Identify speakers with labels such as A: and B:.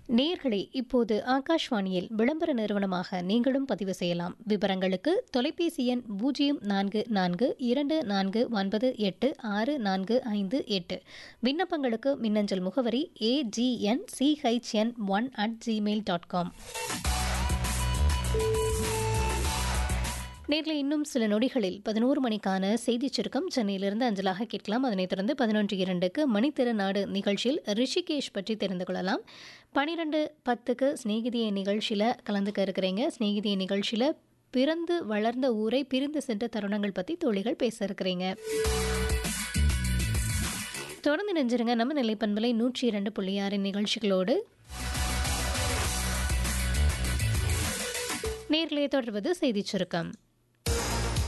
A: நேர்களே இப்போது ஆகாஷ்வாணியில் விளம்பர நிறுவனமாக நீங்களும் பதிவு செய்யலாம் விவரங்களுக்கு தொலைபேசி எண் பூஜ்ஜியம் நான்கு நான்கு இரண்டு நான்கு ஒன்பது எட்டு ஆறு நான்கு ஐந்து எட்டு விண்ணப்பங்களுக்கு மின்னஞ்சல் முகவரி AGN CHN one at Gmail dot com நேரில் இன்னும் சில நொடிகளில் பதினோரு மணிக்கான செய்திச் சுருக்கம் சென்னையிலிருந்து அஞ்சலாக கேட்கலாம் அதனைத் தொடர்ந்து பதினொன்று இரண்டுக்கு மணித்திரு நாடு நிகழ்ச்சியில் ரிஷிகேஷ் பற்றி தெரிந்து கொள்ளலாம் பனிரெண்டு பத்துக்கு ஸ்நேகிதிய நிகழ்ச்சியில் கலந்துக்க இருக்கிறீங்க ஸ்நேகிதிய நிகழ்ச்சியில் பிறந்து வளர்ந்த ஊரை பிரிந்து சென்ற தருணங்கள் பற்றி தோழிகள் பேச இருக்கிறீங்க தொடர்ந்து நெஞ்சிருங்க நம்ம நிலைப்பண்பலை நூற்றி இரண்டு புள்ளி ஆறு நிகழ்ச்சிகளோடு நேரிலே தொடர்வது செய்திச் சுருக்கம்